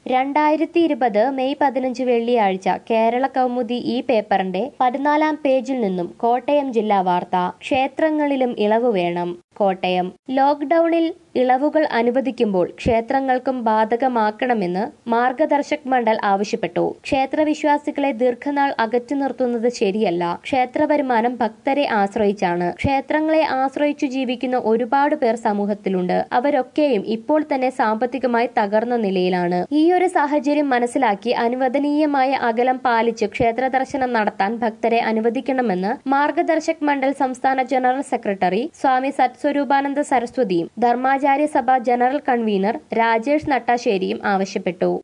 രണ്ടായിരത്തി ഇരുപത് മെയ് പതിനഞ്ച് വെള്ളിയാഴ്ച കേരള കൗമുദി ഈ പേപ്പറിന്റെ പതിനാലാം പേജിൽ നിന്നും കോട്ടയം ജില്ലാ വാർത്ത ക്ഷേത്രങ്ങളിലും ഇളവ് വേണം കോട്ടയം ലോക്ക്ഡൌണിൽ ഇളവുകൾ അനുവദിക്കുമ്പോൾ ക്ഷേത്രങ്ങൾക്കും ബാധകമാക്കണമെന്ന് മാർഗദർശക് മണ്ഡൽ ആവശ്യപ്പെട്ടു ക്ഷേത്രവിശ്വാസികളെ ദീർഘനാൾ അകറ്റി നിർത്തുന്നത് ശരിയല്ല ക്ഷേത്ര വരുമാനം ഭക്തരെ ആശ്രയിച്ചാണ് ക്ഷേത്രങ്ങളെ ആശ്രയിച്ചു ജീവിക്കുന്ന ഒരുപാട് പേർ സമൂഹത്തിലുണ്ട് അവരൊക്കെയും ഇപ്പോൾ തന്നെ സാമ്പത്തികമായി തകർന്ന നിലയിലാണ് ഈ ഒരു സാഹചര്യം മനസ്സിലാക്കി അനുവദനീയമായ അകലം പാലിച്ച് ക്ഷേത്ര ദർശനം നടത്താൻ ഭക്തരെ അനുവദിക്കണമെന്ന് മാർഗദർശക് മണ്ഡൽ സംസ്ഥാന ജനറൽ സെക്രട്ടറി സ്വാമി സത്സ്വരൂപാനന്ദ സരസ്വതിയും ധർമാചാര്യ സഭ ജനറൽ കൺവീനർ രാജേഷ് നട്ടാശ്ശേരിയും ആവശ്യപ്പെട്ടു